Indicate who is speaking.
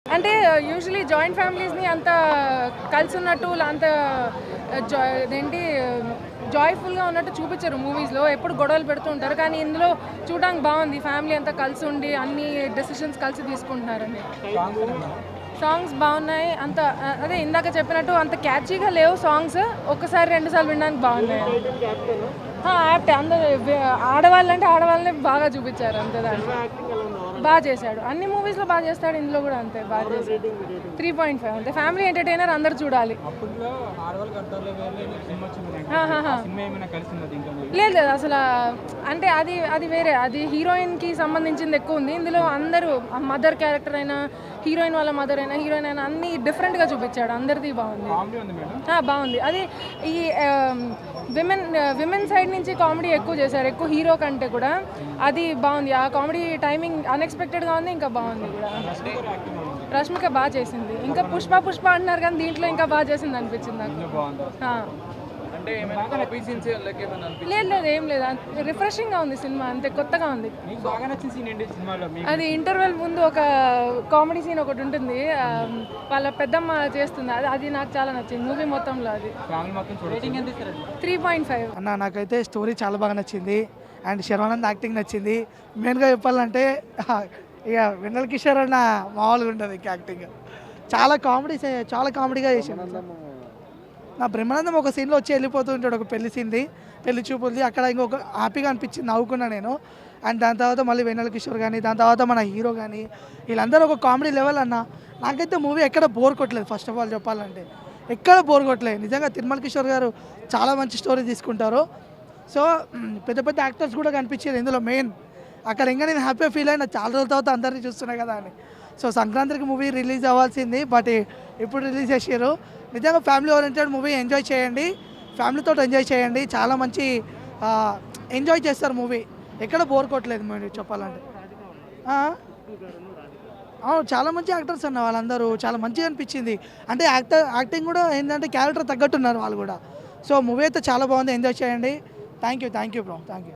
Speaker 1: అంటే usually joint ఫ్యామిలీస్ని అంత కలిసి ఉన్నట్టు అంత జా ఏంటి జాయ్ఫుల్గా ఉన్నట్టు చూపించరు మూవీస్లో ఎప్పుడు గొడవలు పెడుతూ ఉంటారు కానీ ఇందులో చూడడానికి బాగుంది ఫ్యామిలీ అంతా కలిసి ఉండి అన్ని డెసిషన్స్ కలిసి తీసుకుంటున్నారని సాంగ్స్ బాగున్నాయి అంత అదే ఇందాక చెప్పినట్టు అంత క్యాచీగా లేవు సాంగ్స్ ఒక్కసారి రెండు సార్లు వినడానికి బాగున్నాయి యాప్ట్ అందరు ఆడవాళ్ళంటే ఆడవాళ్ళని బాగా చూపించారు అంతే దాంట్లో బాగా చేశాడు అన్ని మూవీస్లో బాగా చేస్తాడు ఇందులో కూడా అంతే బాగా చేశాడు త్రీ పాయింట్ ఫైవ్ అంతే ఫ్యామిలీ ఎంటర్టైనర్ అందరు చూడాలి
Speaker 2: అప్పట్లో ఆడవాళ్ళు కట్టాలి వేరే సినిమా వచ్చింది
Speaker 1: ఆహాహా.
Speaker 2: సినిమా ఏమైనా కలిసిందా దీంట్లో మీకు?
Speaker 1: లేదు లేదు అసలు అంటే అది అది వేరే అది హీరోయిన్కి సంబంధించింది ఎక్కువ ఉంది ఇందులో అందరూ మదర్ క్యారెక్టర్ అయినా హీరోయిన్ వాళ్ళ మదర్ అయినా హీరోయిన్ అయినా అన్ని డిఫరెంట్గా చూపించాడు అందరిది బాగుంది
Speaker 2: కామెడీ ఉంది మేడం
Speaker 1: ఆ, బాగుంది అది ఈ విమెన్ విమెన్ సైడ్ నుంచి కామెడీ ఎక్కువ చేశారు ఎక్కువ హీరో కంటే కూడా అది బాగుంది ఆ కామెడీ టైమింగ్ అన్ఎక్స్పెక్టెడ్గా ఉంది ఇంకా బాగుంది కూడా రష్మిక బాగా చేసింది ఇంకా పుష్ప పుష్ప అంటున్నారు కానీ దీంట్లో ఇంకా బాగా చేసింది అనిపించింది నాకు
Speaker 2: బాగుంది
Speaker 1: ఆ.
Speaker 2: అంటే ఏమైనా కాపీ సీన్స్ లెక్క ఏమైనా అనిపించింది
Speaker 1: లేదు లేదు ఏం లేదు రిఫ్రెషింగ్గా ఉంది సినిమా అంతే కొత్తగా ఉంది
Speaker 2: మీకు బాగా నచ్చిన సీన్ ఏంటి సినిమాలో మీకు
Speaker 1: అది ఇంటర్వెల్ ముందు ఒక కామెడీ సీన్ ఒకటి ఉంటుంది ఆ, వాళ్ళ పెద్దమ్మ చేస్తుంది అది అది నాకు చాలా నచ్చింది మూవీ మొత్తంలో అది
Speaker 2: ఫ్యామిలీ మొత్తం చూడండి
Speaker 1: త్రీ పాయింట్ ఫైవ్
Speaker 3: అన్న నాకైతే స్టోరీ చాలా బాగా నచ్చింది అండ్ శర్వానంద్ యాక్టింగ్ నచ్చింది మెయిన్గా చెప్పాలంటే ఇక వెన్నెల కిషోర్ అన్న మామూలుగా ఉంటుంది ఇక యాక్టింగ్ చాలా కామెడీ చాలా కామెడీగా చేశాను నా బ్రహ్మానందం ఒక సీన్లో వచ్చి వెళ్ళిపోతూ ఉంటాడు ఒక పెళ్లి సీన్ది పెళ్లి చూపులది అక్కడ ఇంకొక హ్యాపీగా అనిపించింది నవ్వుకున్నా నేను అండ్ దాని తర్వాత మళ్ళీ వెన్నెల కిషోర్ కానీ దాని తర్వాత మన హీరో కానీ వీళ్ళందరూ ఒక కామెడీ లెవెల్ అన్న నాకైతే మూవీ ఎక్కడ బోర్ కొట్టలేదు ఫస్ట్ ఆఫ్ ఆల్ చెప్పాలంటే ఎక్కడ బోర్ కొట్టలేదు నిజంగా తిరుమల కిషోర్ గారు చాలా మంచి స్టోరీ తీసుకుంటారు సో మ్, పెద్ద పెద్ద యాక్టర్స్ కూడా కనిపించారు ఇందులో మెయిన్ అక్కడ ఇంకా నేను హ్యాపీగా ఫీల్ అయినా చాలా రోజుల తర్వాత అందరినీ చూస్తున్నా కదా అని సో సంక్రాంతికి మూవీ రిలీజ్ అవ్వాల్సింది బట్ ఇప్పుడు రిలీజ్ చేసారు నిజంగా ఫ్యామిలీ ఓరియంటెడ్ మూవీ ఎంజాయ్ చేయండి ఫ్యామిలీతో ఎంజాయ్ చేయండి చాలా మంచి ఎంజాయ్ చేస్తారు మూవీ ఎక్కడ బోర్ కొట్టలేదు మీరు చెప్పాలంటే ఆ? అవును చాలా మంచి యాక్టర్స్ అన్న వాళ్ళందరూ చాలా మంచిగా అనిపించింది అంటే యాక్టర్ యాక్టింగ్ కూడా ఏంటంటే క్యారెక్టర్ తగ్గట్టున్నారు వాళ్ళు కూడా సో మూవీ అయితే చాలా బాగుంది ఎంజాయ్ చేయండి thank you thank you bro thank you